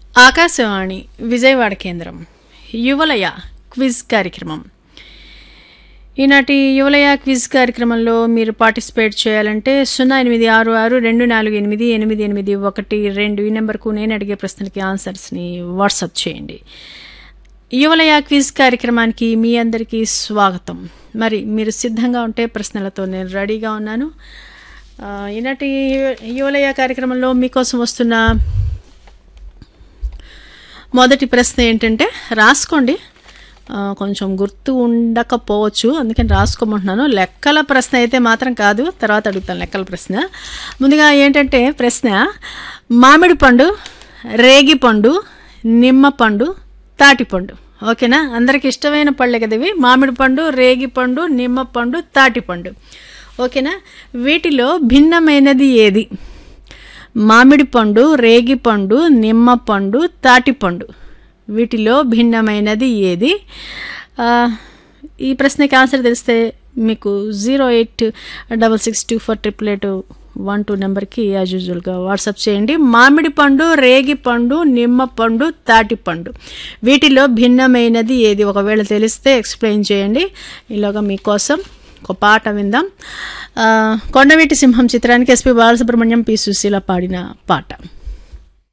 ఆకాశవాణి విజయవాడ కేంద్రం యువలయ క్విజ్ కార్యక్రమం ఈనాటి యువలయ క్విజ్ కార్యక్రమంలో మీరు పార్టిసిపేట్ చేయాలంటే సున్నా ఎనిమిది ఆరు ఆరు రెండు నాలుగు ఎనిమిది ఎనిమిది ఎనిమిది ఒకటి రెండు ఈ నెంబర్కు నేను అడిగే ప్రశ్నలకి ఆన్సర్స్ని వాట్సాప్ చేయండి యువలయ క్విజ్ కార్యక్రమానికి మీ అందరికీ స్వాగతం మరి మీరు సిద్ధంగా ఉంటే ప్రశ్నలతో నేను రెడీగా ఉన్నాను ఆ, ఈనాటి యువలయ కార్యక్రమంలో మీకోసం వస్తున్న మొదటి ప్రశ్న ఏంటంటే రాసుకోండి ఆ, కొంచెం గుర్తు ఉండకపోవచ్చు అందుకని రాసుకోమంటున్నాను లెక్కల ప్రశ్న అయితే మాత్రం కాదు తర్వాత అడుగుతాను లెక్కల ప్రశ్న ముందుగా ఏంటంటే ప్రశ్న మామిడి పండు రేగి పండు నిమ్మ పండు తాటి పండు ఓకేనా అందరికి ఇష్టమైన పళ్ళే కదా ఇవి మామిడి పండు రేగి పండు నిమ్మ పండు తాటి పండు ఓకేనా వీటిలో భిన్నమైనది ఏది మామిడి పండు రేగి పండు నిమ్మ పండు తాటి పండు వీటిలో భిన్నమైనది ఏది ఆ, ఈ ప్రశ్నకి ఆన్సర్ తెలిస్తే మీకు zero eight double six two four triple eight one two నెంబర్కి యాజ్ యూజువల్గా వాట్సాప్ చేయండి మామిడి పండు రేగి పండు నిమ్మ పండు తాటి పండు వీటిలో భిన్నమైనది ఏది ఒకవేళ తెలిస్తే ఎక్స్ప్లెయిన్ చేయండి ఈలోగా మీకోసం ఒక పాట విందాం ఆ, కొండవీటి సింహం చిత్రానికి ఎస్పి బాలసుబ్రహ్మణ్యం పి సుశీల పాడిన పాట